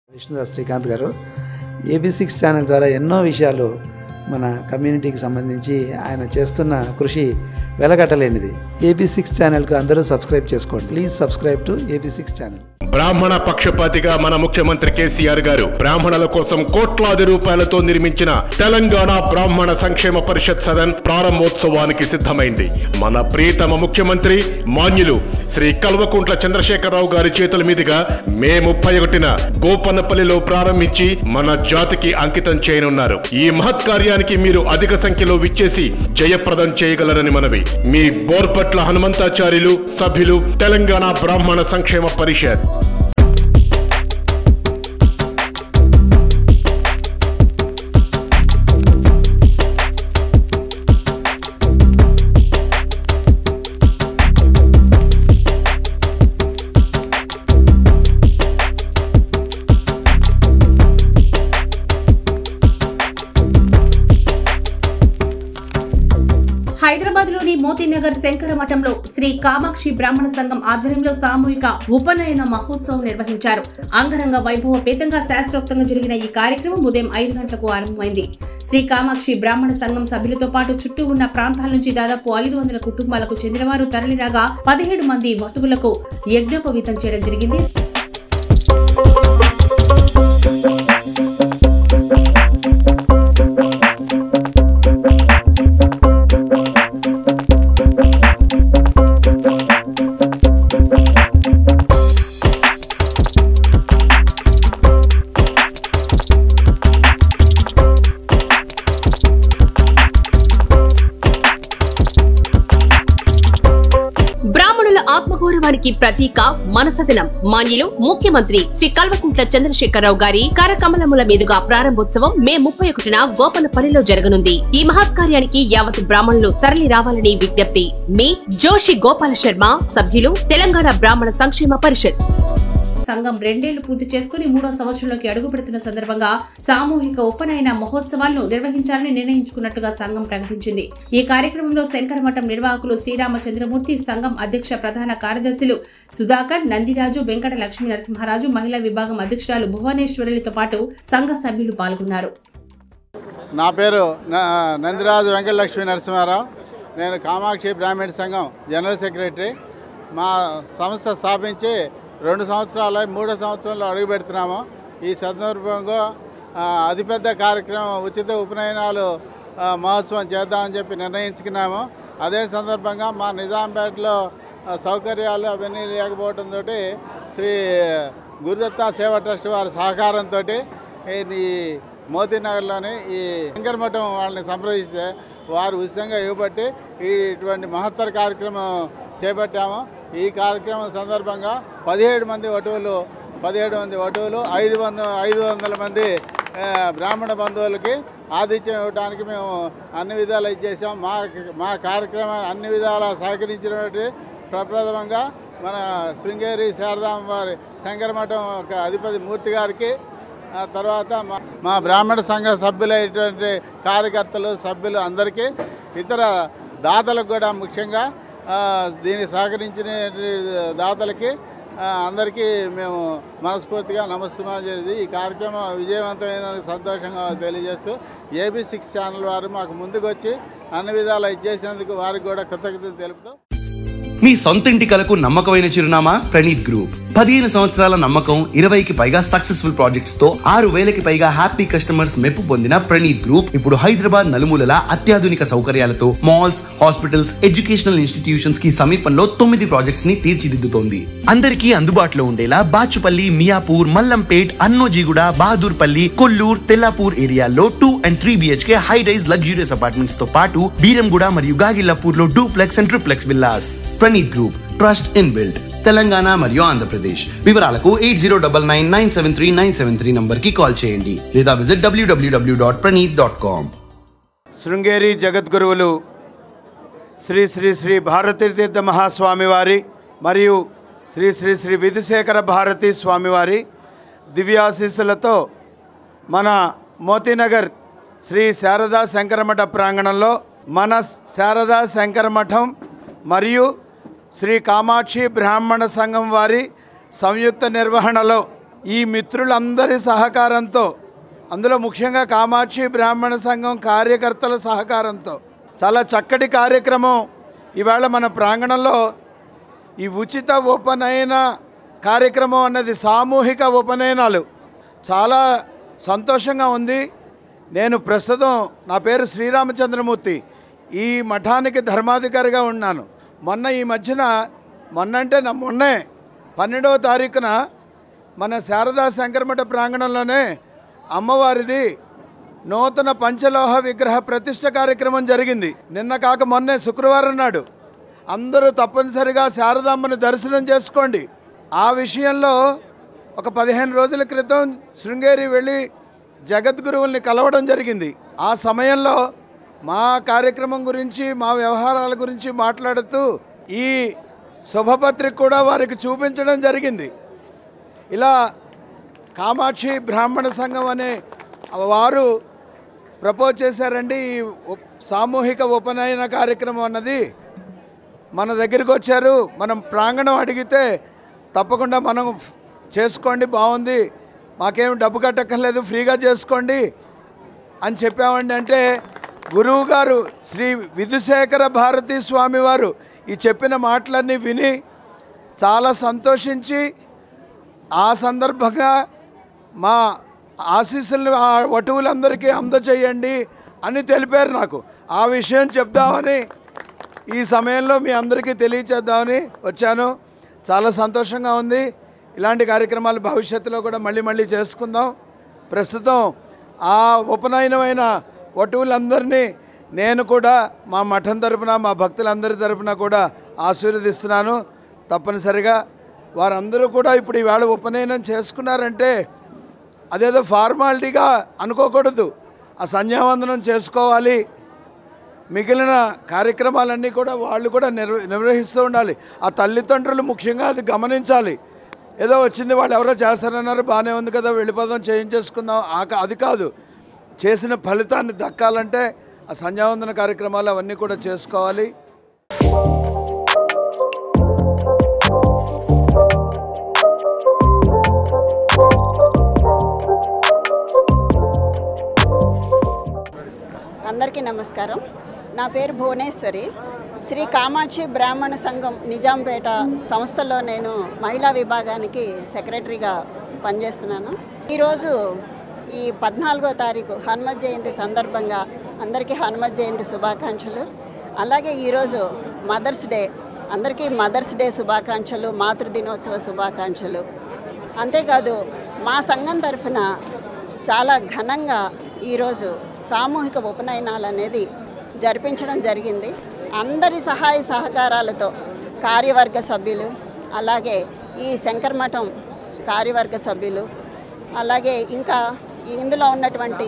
విష్ణుదాస్ శ్రీకాంత్ గారు AB six channel ద్వారా ఎన్నో విషయాలు మన కమ్యూనిటీకి సంబంధించి ఆయన చేస్తున్న కృషి వెలగట్టలేనిది ఏబీ సిక్స్ ఛానల్కు అందరూ సబ్స్క్రైబ్ చేసుకోండి please subscribe to AB six channel బ్రాహ్మణ పక్షపాతిగా మన ముఖ్యమంత్రి కేసీఆర్ గారు బ్రాహ్మణుల కోసం కోట్లాది రూపాయలతో నిర్మించిన తెలంగాణ బ్రాహ్మణ సంక్షేమ పరిషత్ సదన్ ప్రారంభోత్సవానికి సిద్ధమైంది మన ప్రియతమ ముఖ్యమంత్రి మాన్యులు శ్రీ కల్వకుంట్ల చంద్రశేఖరరావు గారి చేతుల మీదుగా మే ముప్పై ఒకటిన గోపన్నపల్లిలో ప్రారంభించి మన జాతికి అంకితం చేయనున్నారు ఈ మహత్ కార్యానికి మీరు అధిక సంఖ్యలో విచ్చేసి జయప్రదం చేయగలరని మనవి మీ బోర్పట్ల హనుమంతాచార్యులు సభ్యులు తెలంగాణ బ్రాహ్మణ సంక్షేమ పరిషత్ హైదరాబాద్ లోని మోతీనగర్ శంకర మఠంలో శ్రీ కామాక్షి బ్రాహ్మణ సంఘం ఆధ్వర్యంలో సామూహిక ఉపనయన మహోత్సవం నిర్వహించారు అంగరంగ వైభవపేతంగా శాస్త్రోక్తంగా జరిగిన ఈ కార్యక్రమం ఉదయం ఐదు గంటలకు ఆరంభమైంది శ్రీ కామాక్షి బ్రాహ్మణ సంఘం సభ్యులతో పాటు చుట్టూ ఉన్న ప్రాంతాల నుంచి దాదాపు ఐదు వందల కుటుంబాలకు చెందినవారు తరలిరాగా పదిహేడు మంది వటువులకు యజ్ఞోపవీతం చేయడం జరిగింది బ్రాహ్మణుల ఆత్మగౌరవానికి ప్రతీక మనసదనం మాన్యులు ముఖ్యమంత్రి శ్రీ కల్వకుంట్ల చంద్రశేఖరరావు గారి కరకమలముల మీదుగా ప్రారంభోత్సవం మే ముప్పై ఒకటిన గోపనపల్లిలో జరగనుంది ఈ మహత్ కార్యానికి యావత్ బ్రాహ్మణులు తరలి రావాలని విజ్ఞప్తి మీ జోషి గోపాల శర్మ సభ్యులు తెలంగాణ బ్రాహ్మణ సంక్షేమ పరిషత్ సంఘం రెండేళ్లు పూర్తి చేసుకుని మూడో సంవత్సరంలోకి అడుగు పెడుతున్న సందర్భంగా సామూహిక ఉపనయన మహోత్సవాలను నిర్వహించాలని నిర్ణయించుకున్నట్టుగా సంఘం ప్రకటించింది ఈ కార్యక్రమంలో శంకరమఠం నిర్వాహకులు శ్రీరామచంద్రమూర్తి సంఘం అధ్యక్ష ప్రధాన కార్యదర్శులు సుధాకర్ నందిరాజు వెంకట లక్ష్మీ నరసింహరాజు మహిళా విభాగం అధ్యక్షురాలు భువనేశ్వరులతో పాటు సంఘ సభ్యులు పాల్గొన్నారు నా పేరు న- నందిరాజు వెంకటలక్ష్మి నరసింహారావు నేను కామాక్షి బ్రాహ్మణ సంఘం జనరల్ సెక్రటరీ మా సంస్థ స్థాపించి రెండు సంవత్సరాలు మూడో సంవత్సరంలో అడుగు పెడుతున్నాము ఈ సందర్భంగా ఆ, అతిపెద్ద కార్యక్రమం ఉచిత ఉపనయనాలు ఆ, మహోత్సవం చేద్దామని చెప్పి నిర్ణయించుకున్నాము అదే సందర్భంగా మా నిజాంపేటలో ఆ, సౌకర్యాలు అవన్నీ లేకపోవడంతో శ్రీ గురుదత్త సేవా ట్రస్ట్ వారి సహకారంతో ఈ మోతీనగర్లోని ఈ శంకరమఠం వాళ్ళని సంప్రదిస్తే వారు ఉచితంగా ఇవ్వబట్టి ఈ ఇటువంటి మహత్తర కార్యక్రమం చేపట్టాము ఈ కార్యక్రమం సందర్భంగా పదిహేడు మంది వటువులు పదిహేడు మంది వటువులు ఐదు వంద ఐదు వందల మంది ఆ, బ్రాహ్మణ బంధువులకి ఆతిథ్యం ఇవ్వడానికి మేము అన్ని విధాలు ఇచ్చేసాం మా మా కార్యక్రమాన్ని అన్ని విధాలా సహకరించినటువంటి ప్రప్రథమంగా మన శృంగేరి శారదాంబ వారి శంకరమఠం ఒక అధిపతి మూర్తి గారికి ఆ తర్వాత మా- మా బ్రాహ్మణ సంఘ సభ్యులైనటువంటి కార్యకర్తలు సభ్యులు అందరికీ ఇతర దాతలకు కూడా ముఖ్యంగా ఆ, దీన్ని సహకరించిన దాతలకి ఆ, అందరికీ మేము మనస్ఫూర్తిగా నమస్కారం చేసి ఈ కార్యక్రమం విజయవంతమైనందుకు సంతోషంగా తెలియజేస్తూ ఏబీ సిక్స్ ఛానల్ వారు మాకు ముందుకు వచ్చి అన్ని విధాలు ఇచ్చేసినందుకు వారికి కూడా కృతజ్ఞతలు తెలుపుతూ మీ సొంత ఇంటి కలకు నమ్మకమైన చిరునామా ప్రణీత్ గ్రూప్ పదిహేను సంవత్సరాల నమ్మకం ఇరవైకి పైగా సక్సెస్ఫుల్ ప్రాజెక్ట్స్ తో ఆరు వేలకి పైగా హ్యాపీ కస్టమర్స్ మెప్పు పొందిన ప్రణీత్ గ్రూప్ ఇప్పుడు హైదరాబాద్ నలుమూలల అత్యాధునిక సౌకర్యాలతో మాల్స్ హాస్పిటల్స్ ఎడ్యుకేషనల్ ఇన్స్టిట్యూషన్స్ కి సమీపంలో తొమ్మిది ప్రాజెక్ట్స్ ని తీర్చిదిద్దుతోంది అందరికీ అందుబాటులో ఉండేలా బాచుపల్లి మియాపూర్ మల్లంపేట్ అన్నోజీగూడ బహదూర్పల్లి కొల్లూర్ తెల్లాపూర్ ఏరియాల్లో two and three BHK high rise luxurious apartments తో పాటు బీరంగూడ మరియు గాగిల్లాపూర్ లో duplex and triplex villas Praneeth group trust in build Telangana మరియు ఆంధ్రప్రదేశ్ వివరాలకు eight zero double nine nine seven three nine seven three number కి కాల్ చేయండి లేదా visit W W W dot Praneeth dot com Sringeri జగద్గురువులు శ్రీ శ్రీ శ్రీ భారతీతీర్థ మహాస్వామి వారి మరియు శ్రీ శ్రీ శ్రీ విధుశేఖర భారతి స్వామివారి దివ్యాశీస్సులతో మన మోతీనగర్ శ్రీ శారదా శంకరమఠ ప్రాంగణంలో మన శారదా శంకరమఠం మరియు శ్రీ కామాక్షి బ్రాహ్మణ సంఘం వారి సంయుక్త నిర్వహణలో ఈ మిత్రులందరి సహకారంతో అందులో ముఖ్యంగా కామాక్షి బ్రాహ్మణ సంఘం కార్యకర్తల సహకారంతో చాలా చక్కటి కార్యక్రమం ఇవాళ మన ప్రాంగణంలో ఈ ఉచిత ఉపనయన కార్యక్రమం అన్నది సామూహిక ఉపనయనాలు చాలా సంతోషంగా ఉంది నేను ప్రస్తుతం నా పేరు శ్రీరామచంద్రమూర్తి ఈ మఠానికి ధర్మాధికారిగా ఉన్నాను మొన్న ఈ మధ్యన మొన్న అంటే నా మొన్నే పన్నెండవ తారీఖున మన శారదా శంకరమఠ ప్రాంగణంలోనే అమ్మవారిది నూతన పంచలోహ విగ్రహ ప్రతిష్ట కార్యక్రమం జరిగింది నిన్న కాక మొన్నే శుక్రవారం నాడు అందరూ తప్పనిసరిగా శారదామ్మని దర్శనం చేసుకోండి ఆ విషయంలో ఒక పదిహేను రోజుల క్రితం శృంగేరి వెళ్ళి జగద్గురువుల్ని కలవడం జరిగింది ఆ సమయంలో మా కార్యక్రమం గురించి మా వ్యవహారాల గురించి మాట్లాడుతూ ఈ శుభపత్రిక కూడా వారికి చూపించడం జరిగింది ఇలా కామాక్షి బ్రాహ్మణ సంఘం అనే వారు ప్రపోజ్ చేశారండి ఈ ఉప్- సామూహిక ఉపనయన కార్యక్రమం అన్నది మన దగ్గరికి వచ్చారు మనం ప్రాంగణం అడిగితే తప్పకుండా మనం చేసుకోండి బాగుంది మాకేం డబ్బు కట్టక్కర్లేదు ఫ్రీగా చేసుకోండి అని చెప్పామండి అంటే గురువు గారు శ్రీ విధుశేఖర భారతీ స్వామి వారు ఈ చెప్పిన మాటలన్నీ విని చాలా సంతోషించి ఆ సందర్భంగా మా ఆశీస్సులను ఆ వటువులందరికీ అందచేయండి అని తెలిపారు నాకు ఆ విషయం చెప్దామని ఈ సమయంలో మీ అందరికీ తెలియచేద్దామని వచ్చాను చాలా సంతోషంగా ఉంది ఇలాంటి కార్యక్రమాలు భవిష్యత్తులో కూడా మళ్ళీ మళ్ళీ చేసుకుందాం ప్రస్తుతం ఆ ఉపనయనమైన వటువులందరినీ నేను కూడా మా మఠం తరపున మా భక్తులందరి తరపున కూడా ఆశీర్వదిస్తున్నాను తప్పనిసరిగా వారందరూ కూడా ఇప్పుడు ఈవేళ ఉపనయనం చేసుకున్నారంటే అదేదో ఫార్మాలిటీగా అనుకోకూడదు ఆ సంధ్యావందనం చేసుకోవాలి మిగిలిన కార్యక్రమాలన్నీ కూడా వాళ్ళు కూడా నిర్వ నిర్వహిస్తూ ఉండాలి ఆ తల్లిదండ్రులు ముఖ్యంగా అది గమనించాలి ఏదో వచ్చింది వాళ్ళు ఎవరో చేస్తారన్నారు బాగానే ఉంది కదా వెళ్ళిపోదాం చేయించేసుకుందాం ఆ కా- అది కాదు చేసిన ఫలితాన్ని దక్కాలంటే ఆ సంధ్యావందన కార్యక్రమాలు అవన్నీ కూడా చేసుకోవాలి అందరికీ నమస్కారం నా పేరు భువనేశ్వరి శ్రీ కామాక్షి బ్రాహ్మణ సంఘం నిజాంపేట సంస్థలో నేను మహిళా విభాగానికి సెక్రటరీగా పనిచేస్తున్నాను ఈరోజు ఈ పద్నాలుగో తారీఖు హనుమత్ జయంతి సందర్భంగా అందరికీ హనుమత్ జయంతి శుభాకాంక్షలు అలాగే ఈరోజు మదర్స్ డే అందరికీ మదర్స్ డే శుభాకాంక్షలు మాతృదినోత్సవ శుభాకాంక్షలు అంతేకాదు మా సంఘం తరఫున చాలా ఘనంగా ఈరోజు సామూహిక ఉపనయనాలు అనేది జరిపించడం జరిగింది అందరి సహాయ సహకారాలతో కార్యవర్గ సభ్యులు అలాగే ఈ శంకరమఠం కార్యవర్గ సభ్యులు అలాగే ఇంకా ఇందులో ఉన్నటువంటి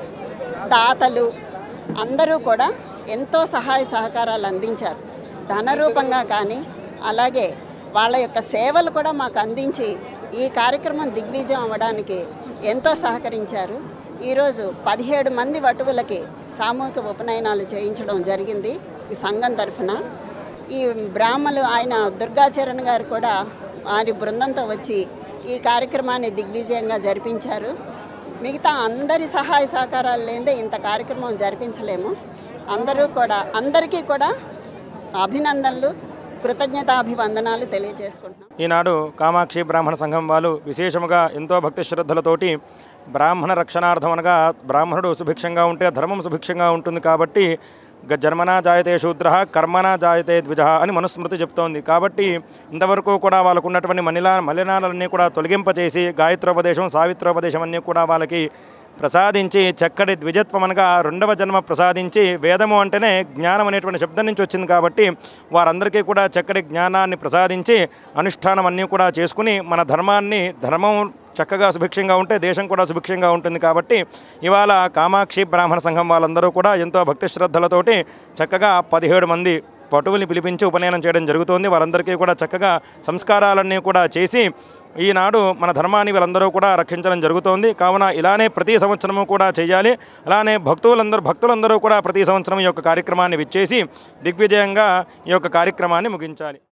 దాతలు అందరూ కూడా ఎంతో సహాయ సహకారాలు అందించారు ధన రూపంగా కానీ అలాగే వాళ్ళ యొక్క సేవలు కూడా మాకు అందించి ఈ కార్యక్రమం దిగ్విజయం అవ్వడానికి ఎంతో సహకరించారు ఈరోజు పదిహేడు మంది వటువులకి సామూహిక ఉపనయనాలు చేయించడం జరిగింది ఈ సంఘం తరఫున ఈ బ్రాహ్మలు ఆయన దుర్గాచరణ్ గారు కూడా వారి బృందంతో వచ్చి ఈ కార్యక్రమాన్ని దిగ్విజయంగా జరిపించారు మిగతా అందరి సహాయ సహకారాలు లేదే ఇంత కార్యక్రమం జరిపించలేము అందరూ కూడా అందరికీ కూడా అభినందనలు కృతజ్ఞతాభివందనాలు తెలియజేసుకుంటున్నాం ఈనాడు కామాక్షి బ్రాహ్మణ సంఘం వాళ్ళు విశేషముగా ఎంతో భక్తి శ్రద్ధలతోటి బ్రాహ్మణ రక్షణార్థం అనగా బ్రాహ్మణుడు సుభిక్షంగా ఉంటే ధర్మం సుభిక్షంగా ఉంటుంది కాబట్టి గ- జన్మనా జాయతే శూద్ర కర్మనా జాయతే ద్విజ అని మనుస్మృతి చెప్తోంది కాబట్టి ఇంతవరకు కూడా వాళ్ళకు ఉన్నటువంటి మలినా మలినాలన్నీ కూడా తొలగింపచేసి గాయత్రోపదేశం సావిత్రోపదేశం అన్నీ కూడా వాళ్ళకి ప్రసాదించి చక్కటి ద్విజత్వం అనగా రెండవ జన్మ ప్రసాదించి వేదము అంటేనే జ్ఞానం అనేటువంటి శబ్దం నుంచి వచ్చింది కాబట్టి వారందరికీ కూడా చక్కటి జ్ఞానాన్ని ప్రసాదించి అనుష్ఠానం అన్నీ కూడా చేసుకుని మన ధర్మాన్ని ధర్మం చక్కగా సుభిక్షంగా ఉంటే దేశం కూడా సుభిక్షంగా ఉంటుంది కాబట్టి ఇవాళ కామాక్షి బ్రాహ్మణ సంఘం వాళ్ళందరూ కూడా ఎంతో భక్తి శ్రద్ధలతోటి చక్కగా పదిహేడు మంది పటువుల్ని పిలిపించి ఉపనయనం చేయడం జరుగుతోంది వారందరికీ కూడా చక్కగా సంస్కారాలన్నీ కూడా చేసి ఈనాడు మన ధర్మాన్ని వీళ్ళందరూ కూడా రక్షించడం జరుగుతోంది కావున ఇలానే ప్రతి సంవత్సరము కూడా చేయాలి అలానే భక్తులందరూ భక్తులందరూ కూడా ప్రతి సంవత్సరం ఈ యొక్క కార్యక్రమాన్ని విచ్చేసి దిగ్విజయంగా ఈ యొక్క కార్యక్రమాన్ని ముగించాలి